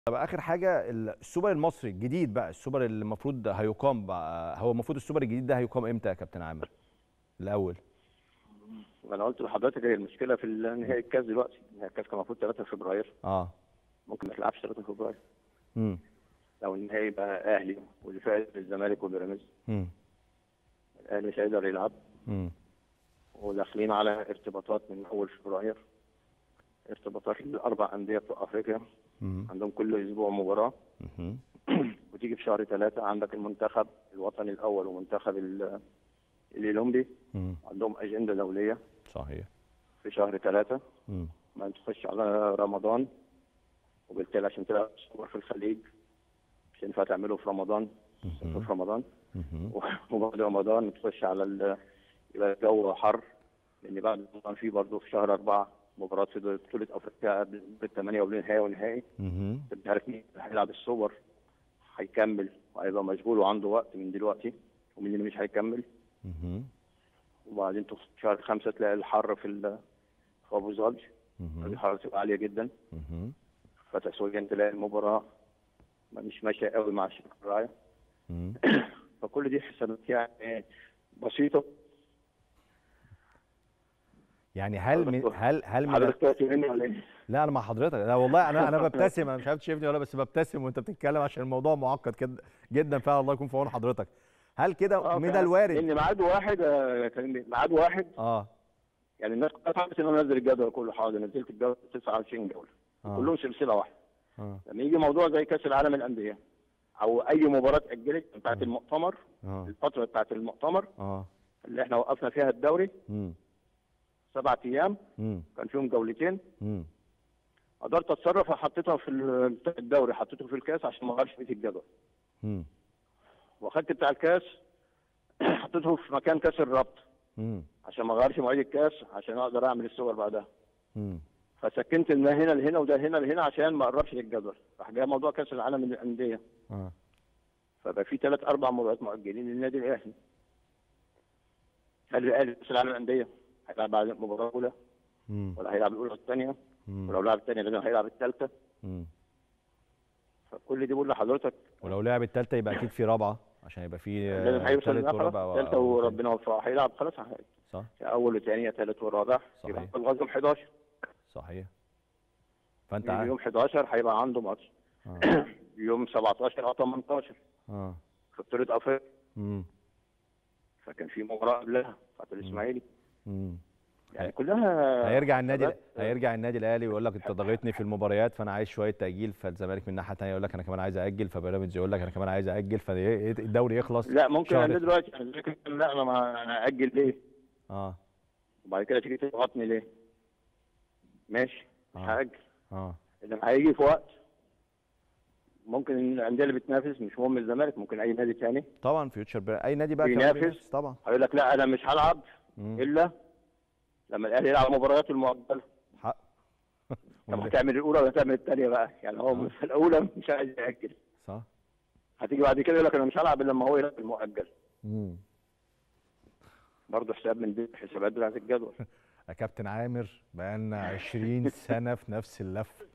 طب اخر حاجه السوبر المصري الجديد بقى السوبر اللي المفروض هيقام بقى هو المفروض السوبر الجديد ده هيقام امتى يا كابتن عامر الاول انا قلت لحضرتك هي المشكله في نهائي الكاس دلوقتي نهائي الكاس كان المفروض 3 فبراير اه ممكن ما تلعبش 3 فبراير امم لو النهائي بقى اهلي واللي فاز الزمالك وبيراميدز امم الاهلي مش هيقدر يلعب امم وداخلين على ارتباطات من اول فبراير ارتباطات للاربع انديه بتوع افريقيا امم عندهم كل اسبوع مباراه مهم. وتيجي في شهر ثلاثة عندك المنتخب الوطني الأول ومنتخب ال- الأولمبي امم عندهم أجندة دولية صحيح في شهر ثلاثة امم ما تخش على رمضان وبالتالي عشان تلعب سوبر في الخليج مش هينفع تعمله في رمضان مهم. في رمضان مهم. وبعد رمضان تخش على ال... يبقى الجو حر لأن بعد رمضان في برضه في شهر أربعة مباراة في بطولة أفريقيا قبل الثمانية والنهائي والنهائي مهم. انت عارف مين اللي هيلعب السوبر هيكمل وهيبقى مشغول وعنده وقت من دلوقتي ومين اللي مش هيكمل مهم. وبعدين تخش في شهر خمسة تلاقي الحر في ال- في أبو ظبي مهم. الحرارة تبقى عالية جدا مهم. فتسويا تلاقي المباراة ما- مش ماشية قوي مع الشركة الراعية مهم. فكل دي حسابات يعني بسيطة يعني هل من هل هل من حضرتك تقعد مني ولا ايه؟ لا انا مع حضرتك لا والله انا انا ببتسم انا مش عارف تشوفني ولا بس ببتسم وانت بتتكلم عشان الموضوع معقد كده جدا فعلا الله يكون في عون حضرتك هل كده آه، من فعلا. الوارد لأن ميعاد واحد آه، كان ميعاد واحد اه يعني الناس كلها فهمت إن أنا نزل الجدول كله حاضر نزلت الجدول 29 جولة آه. كلهم سلسلة واحدة اه لما يجي موضوع زي كاس العالم للانديه او اي مباراه اتاجلت بتاعت المؤتمر اه الفتره بتاعت المؤتمر اه اللي احنا وقفنا فيها الدوري امم سبعة ايام امم كان فيهم جولتين امم قدرت اتصرف وحطيتها في ال- بتاع الدوري حطيته في الكاس عشان ما اغيرش بقيه الجدول امم واخدت بتاع الكاس حطيته في مكان كاس الربط امم عشان ما اغيرش مواعيد الكاس عشان اقدر اعمل الصور بعدها امم فسكنت من هنا لهنا وده هنا لهنا عشان ما اقربش للجدول راح جاي موضوع كاس العالم للانديه اه فبقى في ثلاث اربع مباريات مؤجلين للنادي الاهلي هل الاهلي كاس العالم للانديه هيلعب بعد المباراه الاولى امم ولا هيلعب الاولى والثانيه مم. ولو لعب الثانيه لازم هيلعب الثالثه مم. فكل دي بقول لحضرتك ولو لعب التالتة يبقى اكيد في رابعة عشان يبقى في آه، لازم هيوصل تالت للنهائي ورابع خلاص و- ثالثه و- وربنا وفقه هيلعب خلاص هي- صح اول وثانيه ثالث ورابع يبقى صحيح. الغزم 11 صحيح فانت يوم عارف 11 هيبقى عنده ماتش اه يوم 17 او 18 اه في بطوله افريقيا امم فكان في مباراه قبلها بتاعت الاسماعيلي امم يعني كلها هيرجع النادي حسابات. هيرجع النادي الاهلي ويقول لك انت ضغطني في المباريات فانا عايز شويه تاجيل فالزمالك من الناحيه الثانيه يقول لك انا كمان عايز ااجل فبيراميدز يقول لك انا كمان عايز ااجل فالدوري يخلص لا ممكن شهر- انا دلوقتي يعني زي كده، لا انا ما انا اجل ليه اه وبعد كده تيجي تضغطني ليه ماشي مش آه. هاجل اه لما هيجي في وقت ممكن الانديه اللي بتنافس مش مهم الزمالك ممكن اي نادي تاني طبعا فيوتشر بير... اي نادي بقى كمان بينافس. بينافس طبعا هيقول لك لا انا مش هلعب مم. الا لما الاهلي يلعب مبارياته المؤجله حق طب هتعمل الاولى ولا هتعمل الثانيه بقى يعني هو آه. في الاولى مش عايز ياجل صح هتيجي بعد كده يقول لك انا مش هلعب الا لما هو يلعب المؤجل امم برضه حساب من دي الحسابات بتاعت الجدول يا كابتن عامر بقالنا 20 سنه في نفس اللفه